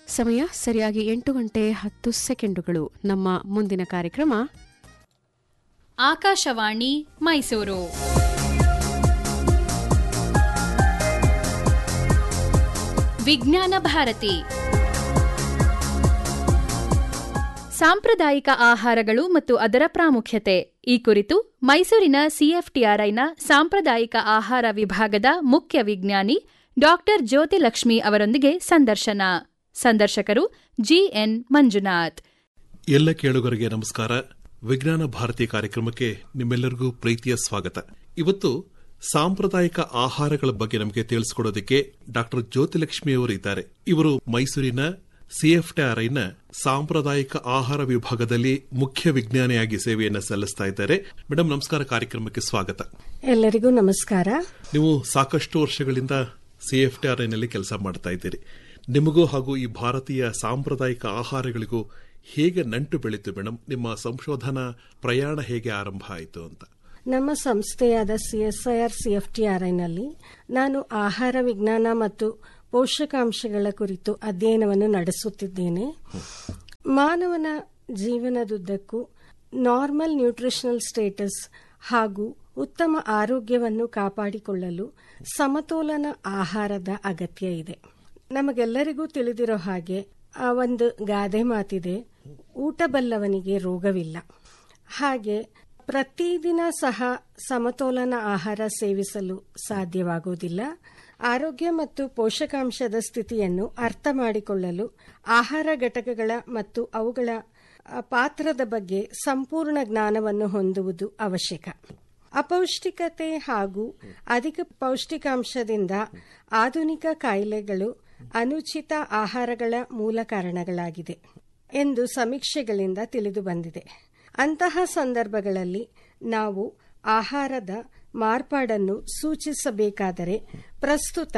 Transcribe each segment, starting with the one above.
ಸಮಯ ಸರಿಯಾಗಿ ಎಂಟು ಗಂಟೆ ಹತ್ತು ಸೆಕೆಂಡುಗಳು ನಮ್ಮ ಮುಂದಿನ ಕಾರ್ಯಕ್ರಮ ಆಕಾಶವಾಣಿ ಮೈಸೂರು ವಿಜ್ಞಾನ ಭಾರತಿ ಸಾಂಪ್ರದಾಯಿಕ ಆಹಾರಗಳು ಮತ್ತು ಅದರ ಪ್ರಾಮುಖ್ಯತೆ ಈ ಕುರಿತು ಮೈಸೂರಿನ ಸಿಎಫ್ಟಿಆರ್ಐನ ಸಾಂಪ್ರದಾಯಿಕ ಆಹಾರ ವಿಭಾಗದ ಮುಖ್ಯ ವಿಜ್ಞಾನಿ ಡಾಕ್ಟರ್ ಜ್ಯೋತಿಲಕ್ಷ್ಮಿ ಅವರೊಂದಿಗೆ ಸಂದರ್ಶನ ಸಂದರ್ಶಕರು ಜಿಎನ್ ಮಂಜುನಾಥ್ ಎಲ್ಲ ಕೇಳುಗರಿಗೆ ನಮಸ್ಕಾರ ವಿಜ್ಞಾನ ಭಾರತಿ ಕಾರ್ಯಕ್ರಮಕ್ಕೆ ನಿಮ್ಮೆಲ್ಲರಿಗೂ ಪ್ರೀತಿಯ ಸ್ವಾಗತ ಇವತ್ತು ಸಾಂಪ್ರದಾಯಿಕ ಆಹಾರಗಳ ಬಗ್ಗೆ ನಮಗೆ ತಿಳಿಸಿಕೊಡೋದಕ್ಕೆ ಡಾಕ್ಟರ್ ಜ್ಯೋತಿಲಕ್ಷ್ಮಿ ಅವರು ಇದ್ದಾರೆ ಇವರು ಮೈಸೂರಿನ ಸಿಎಫ್ಟಿಆರ್ಐನ ಸಾಂಪ್ರದಾಯಿಕ ಆಹಾರ ವಿಭಾಗದಲ್ಲಿ ಮುಖ್ಯ ವಿಜ್ಞಾನಿಯಾಗಿ ಸೇವೆಯನ್ನು ಸಲ್ಲಿಸ್ತಾ ಇದ್ದಾರೆ ಮೇಡಮ್ ನಮಸ್ಕಾರ ಕಾರ್ಯಕ್ರಮಕ್ಕೆ ಸ್ವಾಗತ ಎಲ್ಲರಿಗೂ ನಮಸ್ಕಾರ ನೀವು ಸಾಕಷ್ಟು ವರ್ಷಗಳಿಂದ ಸಿಎಫ್ಟಿಆರ್ಐನಲ್ಲಿ ಕೆಲಸ ಮಾಡ್ತಾ ಇದ್ದೀರಿ ನಿಮಗೂ ಹಾಗೂ ಈ ಭಾರತೀಯ ಸಾಂಪ್ರದಾಯಿಕ ಆಹಾರಗಳಿಗೂ ಹೇಗೆ ನಂಟು ಬೆಳೀತು ಮೇಡಮ್ ನಿಮ್ಮ ಸಂಶೋಧನಾ ಪ್ರಯಾಣ ಹೇಗೆ ಆರಂಭ ಆಯಿತು ಅಂತ ನಮ್ಮ ಸಂಸ್ಥೆಯಾದ ಸಿಎಸ್ಐಆರ್ ಸಿಎಫ್ಟಿಆರ್ಐನಲ್ಲಿ ನಾನು ಆಹಾರ ವಿಜ್ಞಾನ ಮತ್ತು ಪೋಷಕಾಂಶಗಳ ಕುರಿತು ಅಧ್ಯಯನವನ್ನು ನಡೆಸುತ್ತಿದ್ದೇನೆ ಮಾನವನ ಜೀವನದುದ್ದಕ್ಕೂ ನಾರ್ಮಲ್ ನ್ಯೂಟ್ರಿಷನಲ್ ಸ್ಟೇಟಸ್ ಹಾಗೂ ಉತ್ತಮ ಆರೋಗ್ಯವನ್ನು ಕಾಪಾಡಿಕೊಳ್ಳಲು ಸಮತೋಲನ ಆಹಾರದ ಅಗತ್ಯ ಇದೆ ನಮಗೆಲ್ಲರಿಗೂ ತಿಳಿದಿರೋ ಹಾಗೆ ಆ ಒಂದು ಗಾದೆ ಮಾತಿದೆ ಊಟ ಬಲ್ಲವನಿಗೆ ರೋಗವಿಲ್ಲ ಹಾಗೆ ಪ್ರತಿದಿನ ಸಹ ಸಮತೋಲನ ಆಹಾರ ಸೇವಿಸಲು ಸಾಧ್ಯವಾಗುವುದಿಲ್ಲ ಆರೋಗ್ಯ ಮತ್ತು ಪೋಷಕಾಂಶದ ಸ್ಥಿತಿಯನ್ನು ಅರ್ಥ ಮಾಡಿಕೊಳ್ಳಲು ಆಹಾರ ಘಟಕಗಳ ಮತ್ತು ಅವುಗಳ ಪಾತ್ರದ ಬಗ್ಗೆ ಸಂಪೂರ್ಣ ಜ್ಞಾನವನ್ನು ಹೊಂದುವುದು ಅವಶ್ಯಕ ಅಪೌಷ್ಟಿಕತೆ ಹಾಗೂ ಅಧಿಕ ಪೌಷ್ಟಿಕಾಂಶದಿಂದ ಆಧುನಿಕ ಕಾಯಿಲೆಗಳು ಅನುಚಿತ ಆಹಾರಗಳ ಮೂಲ ಕಾರಣಗಳಾಗಿದೆ ಎಂದು ಸಮೀಕ್ಷೆಗಳಿಂದ ತಿಳಿದು ಬಂದಿದೆ ಅಂತಹ ಸಂದರ್ಭಗಳಲ್ಲಿ ನಾವು ಆಹಾರದ ಮಾರ್ಪಾಡನ್ನು ಸೂಚಿಸಬೇಕಾದರೆ ಪ್ರಸ್ತುತ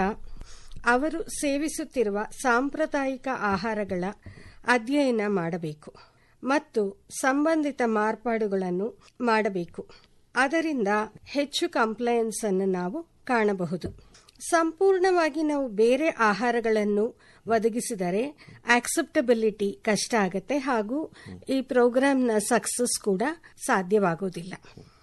ಅವರು ಸೇವಿಸುತ್ತಿರುವ ಸಾಂಪ್ರದಾಯಿಕ ಆಹಾರಗಳ ಅಧ್ಯಯನ ಮಾಡಬೇಕು ಮತ್ತು ಸಂಬಂಧಿತ ಮಾರ್ಪಾಡುಗಳನ್ನು ಮಾಡಬೇಕು ಅದರಿಂದ ಹೆಚ್ಚು ಕಂಪ್ಲಯನ್ಸ್ ಅನ್ನು ನಾವು ಕಾಣಬಹುದು ಸಂಪೂರ್ಣವಾಗಿ ನಾವು ಬೇರೆ ಆಹಾರಗಳನ್ನು ಒದಗಿಸಿದರೆ ಆಕ್ಸೆಪ್ಟಬಿಲಿಟಿ ಕಷ್ಟ ಆಗತ್ತೆ ಹಾಗೂ ಈ ಪ್ರೋಗ್ರಾಂನ ಸಕ್ಸಸ್ ಕೂಡ ಸಾಧ್ಯವಾಗುವುದಿಲ್ಲ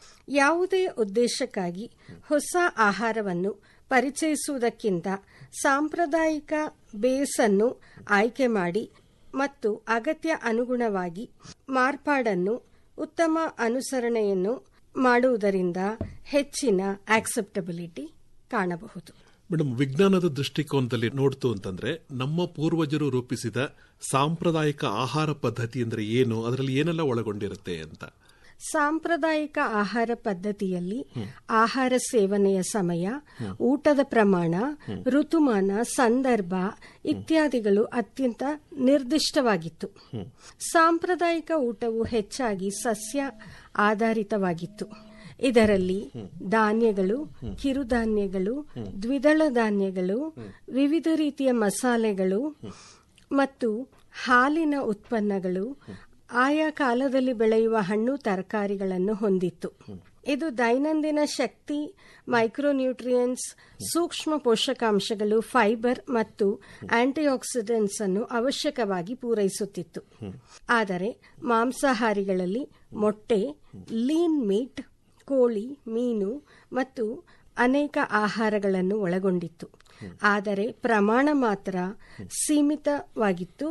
ಯಾವುದೇ ಉದ್ದೇಶಕ್ಕಾಗಿ ಹೊಸ ಆಹಾರವನ್ನು ಪರಿಚಯಿಸುವುದಕ್ಕಿಂತ ಸಾಂಪ್ರದಾಯಿಕ ಬೇಸನ್ನು ಆಯ್ಕೆ ಮಾಡಿ ಮತ್ತು ಅಗತ್ಯ ಅನುಗುಣವಾಗಿ ಮಾರ್ಪಾಡನ್ನು ಉತ್ತಮ ಅನುಸರಣೆಯನ್ನು ಮಾಡುವುದರಿಂದ ಹೆಚ್ಚಿನ ಆಕ್ಸೆಪ್ಟಬಿಲಿಟಿ ಕಾಣಬಹುದು ಮೇಡಮ್ ವಿಜ್ಞಾನದ ದೃಷ್ಟಿಕೋನದಲ್ಲಿ ನೋಡ್ತು ಅಂತಂದ್ರೆ ನಮ್ಮ ಪೂರ್ವಜರು ರೂಪಿಸಿದ ಸಾಂಪ್ರದಾಯಿಕ ಆಹಾರ ಪದ್ಧತಿ ಅಂದ್ರೆ ಏನು ಅದರಲ್ಲಿ ಏನೆಲ್ಲ ಒಳಗೊಂಡಿರುತ್ತೆ ಅಂತ ಸಾಂಪ್ರದಾಯಿಕ ಆಹಾರ ಪದ್ಧತಿಯಲ್ಲಿ ಆಹಾರ ಸೇವನೆಯ ಸಮಯ ಊಟದ ಪ್ರಮಾಣ ಋತುಮಾನ ಸಂದರ್ಭ ಇತ್ಯಾದಿಗಳು ಅತ್ಯಂತ ನಿರ್ದಿಷ್ಟವಾಗಿತ್ತು ಸಾಂಪ್ರದಾಯಿಕ ಊಟವು ಹೆಚ್ಚಾಗಿ ಸಸ್ಯ ಆಧಾರಿತವಾಗಿತ್ತು ಇದರಲ್ಲಿ ಧಾನ್ಯಗಳು ಕಿರುಧಾನ್ಯಗಳು ದ್ವಿದಳ ಧಾನ್ಯಗಳು ವಿವಿಧ ರೀತಿಯ ಮಸಾಲೆಗಳು ಮತ್ತು ಹಾಲಿನ ಉತ್ಪನ್ನಗಳು ಆಯಾ ಕಾಲದಲ್ಲಿ ಬೆಳೆಯುವ ಹಣ್ಣು ತರಕಾರಿಗಳನ್ನು ಹೊಂದಿತ್ತು ಇದು ದೈನಂದಿನ ಶಕ್ತಿ ಮೈಕ್ರೋನ್ಯೂಟ್ರಿಯೆಂಟ್ಸ್ ಸೂಕ್ಷ್ಮ ಪೋಷಕಾಂಶಗಳು ಫೈಬರ್ ಮತ್ತು ಆಂಟಿಆಕ್ಸಿಡೆಂಟ್ಸ್ ಅನ್ನು ಅವಶ್ಯಕವಾಗಿ ಪೂರೈಸುತ್ತಿತ್ತು ಆದರೆ ಮಾಂಸಾಹಾರಿಗಳಲ್ಲಿ ಮೊಟ್ಟೆ ಲೀನ್ ಮೀಟ್ ಕೋಳಿ ಮೀನು ಮತ್ತು ಅನೇಕ ಆಹಾರಗಳನ್ನು ಒಳಗೊಂಡಿತ್ತು ಆದರೆ ಪ್ರಮಾಣ ಮಾತ್ರ ಸೀಮಿತವಾಗಿತ್ತು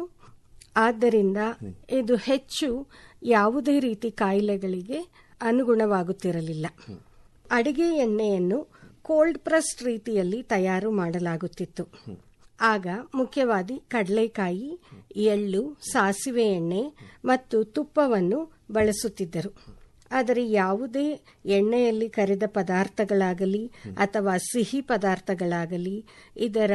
ಆದ್ದರಿಂದ ಇದು ಹೆಚ್ಚು ಯಾವುದೇ ರೀತಿ ಕಾಯಿಲೆಗಳಿಗೆ ಅನುಗುಣವಾಗುತ್ತಿರಲಿಲ್ಲ ಅಡಿಗೆ ಎಣ್ಣೆಯನ್ನು ಕೋಲ್ಡ್ ಪ್ರೆಸ್ಡ್ ರೀತಿಯಲ್ಲಿ ತಯಾರು ಮಾಡಲಾಗುತ್ತಿತ್ತು ಆಗ ಮುಖ್ಯವಾಗಿ ಕಡಲೆಕಾಯಿ ಎಳ್ಳು ಸಾಸಿವೆ ಎಣ್ಣೆ ಮತ್ತು ತುಪ್ಪವನ್ನು ಬಳಸುತ್ತಿದ್ದರು ಆದರೆ ಯಾವುದೇ ಎಣ್ಣೆಯಲ್ಲಿ ಕರಿದ ಪದಾರ್ಥಗಳಾಗಲಿ ಅಥವಾ ಸಿಹಿ ಪದಾರ್ಥಗಳಾಗಲಿ ಇದರ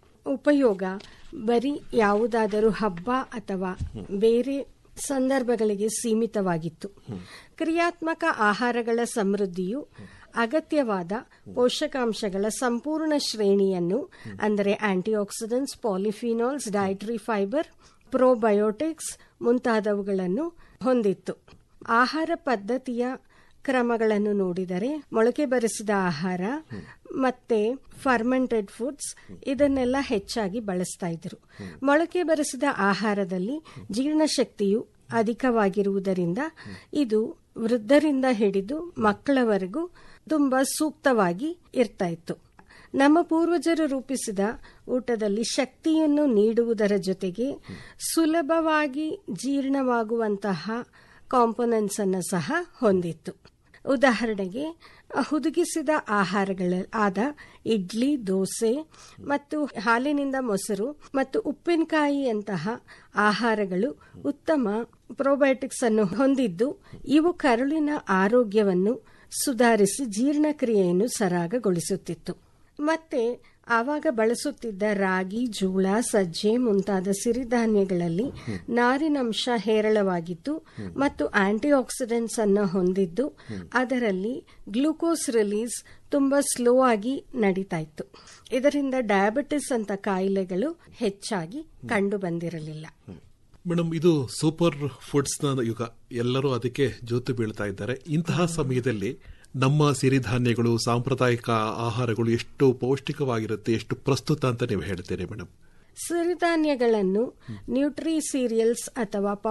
ಉಪಯೋಗ ಬರೀ ಯಾವುದಾದರೂ ಹಬ್ಬ ಅಥವಾ ಬೇರೆ ಸಂದರ್ಭಗಳಿಗೆ ಸೀಮಿತವಾಗಿತ್ತು ಕ್ರಿಯಾತ್ಮಕ ಆಹಾರಗಳ ಸಮೃದ್ಧಿಯು ಅಗತ್ಯವಾದ ಪೋಷಕಾಂಶಗಳ ಸಂಪೂರ್ಣ ಶ್ರೇಣಿಯನ್ನು ಅಂದರೆ antioxidants polyphenols dietary fibre probiotics ಮುಂತಾದವುಗಳನ್ನು ಹೊಂದಿತ್ತು ಆಹಾರ ಪದ್ಧತಿಯ ಕ್ರಮಗಳನ್ನು ನೋಡಿದರೆ ಮೊಳಕೆ ಬರಿಸಿದ ಆಹಾರ ಮತ್ತೆ ಫರ್ಮೆಂಟೆಡ್ ಫುಡ್ಸ್ ಇದನ್ನೆಲ್ಲ ಹೆಚ್ಚಾಗಿ ಬಳಸ್ತಾ ಇದ್ರು ಮೊಳಕೆ ಬರೆಸಿದ ಆಹಾರದಲ್ಲಿ ಜೀರ್ಣಶಕ್ತಿಯು ಅಧಿಕವಾಗಿರುವುದರಿಂದ ಇದು ವೃದ್ಧರಿಂದ ಹಿಡಿದು ಮಕ್ಕಳವರೆಗೂ ತುಂಬಾ ಸೂಕ್ತವಾಗಿ ಇರ್ತಾ ಇತ್ತು ನಮ್ಮ ಪೂರ್ವಜರು ರೂಪಿಸಿದ ಊಟದಲ್ಲಿ ಶಕ್ತಿಯನ್ನು ನೀಡುವುದರ ಜೊತೆಗೆ ಸುಲಭವಾಗಿ ಜೀರ್ಣವಾಗುವಂತಹ ಕಾಂಪೊನೆಂಟ್ಸ್ ಅನ್ನು ಸಹ ಹೊಂದಿತ್ತು ಉದಾಹರಣೆಗೆ ಹುದುಗಿಸಿದ ಆಹಾರಗಳ ಆದ ಇಡ್ಲಿ ದೋಸೆ ಮತ್ತು ಹಾಲಿನಿಂದ ಮೊಸರು ಮತ್ತು ಉಪ್ಪಿನಕಾಯಿಯಂತಹ ಆಹಾರಗಳು ಉತ್ತಮ ಪ್ರೋಬಯೋಟಿಕ್ಸ್ ಅನ್ನು ಹೊಂದಿದ್ದು ಇವು ಕರುಳಿನ ಆರೋಗ್ಯವನ್ನು ಸುಧಾರಿಸಿ ಜೀರ್ಣಕ್ರಿಯೆಯನ್ನು ಸರಾಗಗೊಳಿಸುತ್ತಿತ್ತು ಮತ್ತೆ ಆವಾಗ ಬಳಸುತ್ತಿದ್ದ ರಾಗಿ ಜೋಳ ಸಜ್ಜೆ ಮುಂತಾದ ಸಿರಿಧಾನ್ಯಗಳಲ್ಲಿ ನಾರಿನಂಶ ಹೇರಳವಾಗಿದ್ದು ಮತ್ತು ಆಂಟಿ ಆಕ್ಸಿಡೆಂಟ್ಸ್ ಅನ್ನು ಹೊಂದಿದ್ದು ಅದರಲ್ಲಿ ಗ್ಲೂಕೋಸ್ ರಿಲೀಸ್ ತುಂಬಾ ಸ್ಲೋ ಆಗಿ ನಡೀತಾ ಇತ್ತು ಇದರಿಂದ ಡಯಾಬಿಟಿಸ್ ಅಂತ ಕಾಯಿಲೆಗಳು ಹೆಚ್ಚಾಗಿ ಕಂಡು ಬಂದಿರಲಿಲ್ಲ ಮೇಡಮ್ ಇದು ಸೂಪರ್ ಫುಡ್ಸ್ ನ ಯುಗ ಎಲ್ಲರೂ ಅದಕ್ಕೆ ಜೋತು ಬೀಳ್ತಾ ಇದ್ದಾರೆ ಇಂತಹ ಸಮಯದಲ್ಲಿ ನಮ್ಮ ಸಿರಿಧಾನ್ಯಗಳು ಸಾಂಪ್ರದಾಯಿಕ ಆಹಾರಗಳು ಎಷ್ಟು ಪೌಷ್ಟಿಕವಾಗಿರುತ್ತೆ ಎಷ್ಟು ಪ್ರಸ್ತುತ ಅಂತ ನೀವು ಹೇಳ್ತೀರಿ ಮೇಡಮ್ ಸಿರಿಧಾನ್ಯಗಳನ್ನು ನ್ಯೂಟ್ರಿ ಸೀರಿಯಲ್ಸ್ ಅಥವಾ